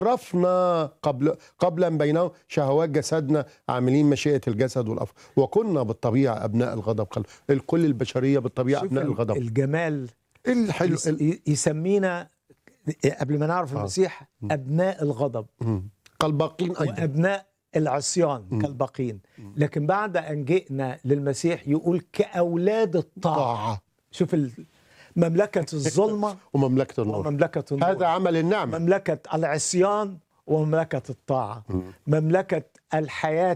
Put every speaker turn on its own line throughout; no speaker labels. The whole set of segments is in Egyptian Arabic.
عرفنا قبل قبل ان بينهم شهوات جسدنا عاملين مشيئه الجسد والافكار وكنا بالطبيعه ابناء الغضب قال الكل البشريه بالطبيعه
شوف
ابناء
ال-
الغضب
الجمال
الحلو
يس- ي- يسمينا قبل ما نعرف
آه.
المسيح ابناء الغضب
مم. كالباقين ايضا
وابناء العصيان كالباقين لكن بعد ان جئنا للمسيح يقول كاولاد الطاعه
طاعه
شوف ال- مملكه الظلمه
ومملكه النور
ومملكه النور
هذا عمل النعمه
مملكه العصيان ومملكه الطاعه مملكه الحياه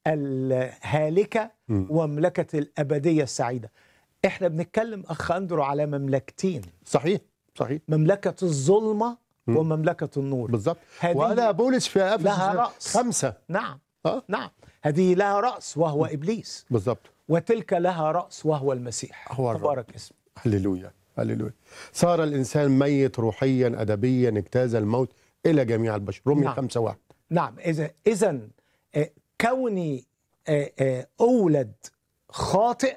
الهالكه ومملكه الابديه السعيده احنا بنتكلم اخ اندرو على مملكتين
صحيح صحيح
مملكه الظلمه ومملكه النور
بالظبط
هذه
وقالها بولس في افسس
لها رأس.
خمسه
نعم
اه
نعم هذه لها راس وهو ابليس
بالظبط
وتلك لها راس وهو المسيح
هو الرب.
تبارك اسمه
هللويا هللويا صار الانسان ميت روحيا ادبيا اجتاز الموت الى جميع البشر رمي
نعم.
خمسة واحد
نعم اذا اذا آه، كوني آه، آه، اولد خاطئ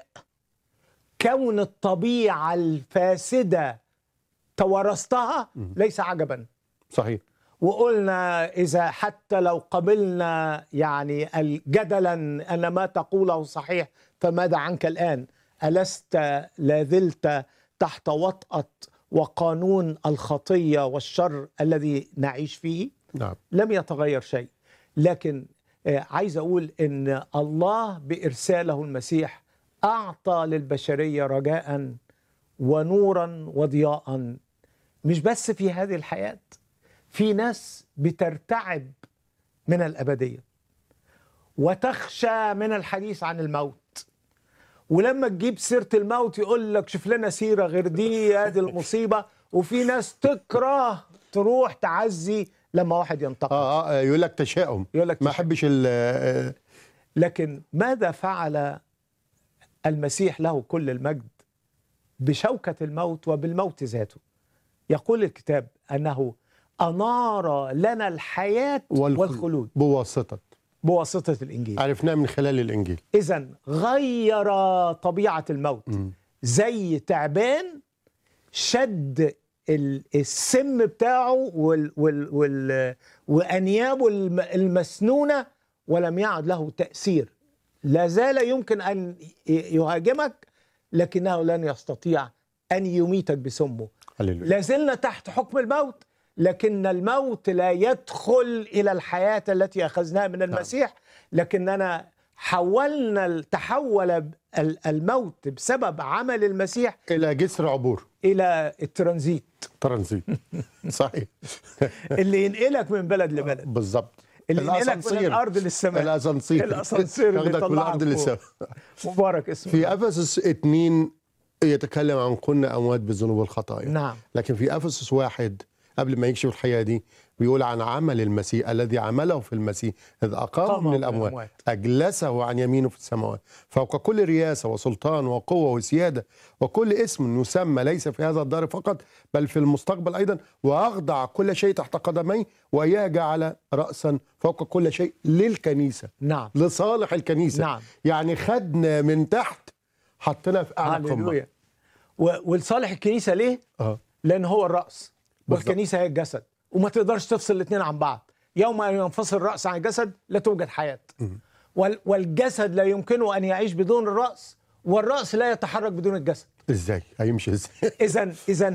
كون الطبيعه الفاسده توارثتها ليس عجبا
صحيح
وقلنا اذا حتى لو قبلنا يعني جدلا ان ما تقوله صحيح فماذا عنك الان الست لا زلت تحت وطاه وقانون الخطيه والشر الذي نعيش فيه
نعم
لم يتغير شيء لكن آه، عايز اقول ان الله بارساله المسيح اعطى للبشريه رجاء ونورا وضياء مش بس في هذه الحياه في ناس بترتعب من الابديه وتخشى من الحديث عن الموت ولما تجيب سيره الموت يقول لك شوف لنا سيره غير دي هذه المصيبه وفي ناس تكره تروح تعزي لما واحد ينتقل
اه اه يقول لك تشاؤم
يقول لك
ما احبش ال- آه،
لكن ماذا فعل المسيح له كل المجد بشوكة الموت وبالموت ذاته يقول الكتاب أنه أنار لنا الحياة
والخلود.
والخلود
بواسطه
بواسطة الإنجيل
عرفناه من خلال الانجيل
إذا غير طبيعة الموت زي تعبان شد ال- السم بتاعه وال وال وال وأنيابه الم- المسنونة ولم يعد له تأثير لا زال يمكن أن ي- يهاجمك لكنه لن يستطيع أن يميتك بسمه
هللويا
لا زلنا تحت حكم الموت لكن الموت لا يدخل الى الحياه التي اخذناها من المسيح لكننا حولنا تحول ال- الموت بسبب عمل المسيح
الى جسر عبور
الى الترانزيت
ترانزيت صحيح
اللي ينقلك من بلد لبلد
بالظبط
اللي ينقلك من
الأسانسير.
الارض للسماء
الاسانسير
الأسانسير اللي
ياخدك من
يطلعك
الارض
فوق.
للسماء
مبارك اسمه
في افسس اثنين يتكلم عن كنا اموات بالذنوب والخطايا
نعم
لكن في افسس واحد قبل ما يكشف الحياه دي بيقول عن عمل المسيح الذي عمله في المسيح اذ اقامه
قامه
من
من
الاموات
الأموات.
اجلسه عن يمينه في السماوات فوق كل رياسه وسلطان وقوه وسياده وكل اسم يسمى ليس في هذا الدار فقط بل في المستقبل ايضا واخضع كل شيء تحت قدميه واياه جعل راسا فوق كل شيء للكنيسه
نعم
لصالح الكنيسه
نعم.
يعني خدنا من تحت حطينا في اعلى قمه
هللويا و- ولصالح الكنيسه ليه؟
اه
لان هو الراس
بالظبط.
والكنيسه هي الجسد وما تقدرش تفصل الاثنين عن بعض يوم ان ينفصل الراس عن الجسد لا توجد حياه وال- والجسد لا يمكنه ان يعيش بدون الراس والراس لا يتحرك بدون الجسد
ازاي هيمشي ازاي
اذا اذا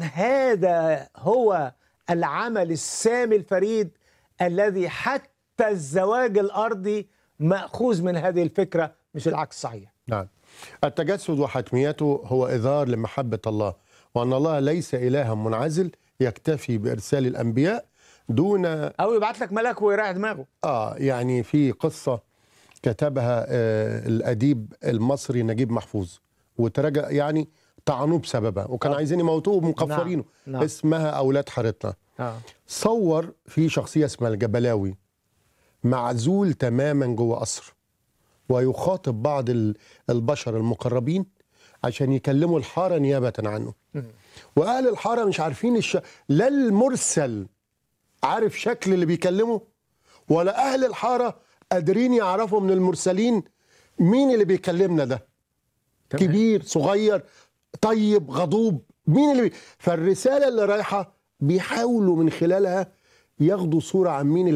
هذا هو العمل السامي الفريد الذي حتى الزواج الارضي ماخوذ من هذه الفكره مش العكس صحيح
نعم التجسد وحتميته هو إظهار لمحبة الله وأن الله ليس إلها منعزل يكتفي بإرسال الأنبياء دون
او يبعت لك ملاك ويريح دماغه
آه يعني في قصة كتبها آه الأديب المصري نجيب محفوظ وترجع يعني طعنوه بسببها وكان
آه.
عايزين يموتوه مكفرينه
نعم، نعم.
اسمها أولاد حارتنا
اه
صور في شخصية اسمها الجبلاوي معزول تماما جوه قصر ويخاطب بعض ال- البشر المقربين عشان يكلموا الحارة نيابة عنه وأهل الحارة مش عارفين الش... لا المرسل عارف شكل اللي بيكلمه ولا أهل الحارة قادرين يعرفوا من المرسلين مين اللي بيكلمنا ده
تمام.
كبير صغير طيب غضوب مين اللي بي... فالرسالة اللي رايحة بيحاولوا من خلالها ياخدوا صوره عن مين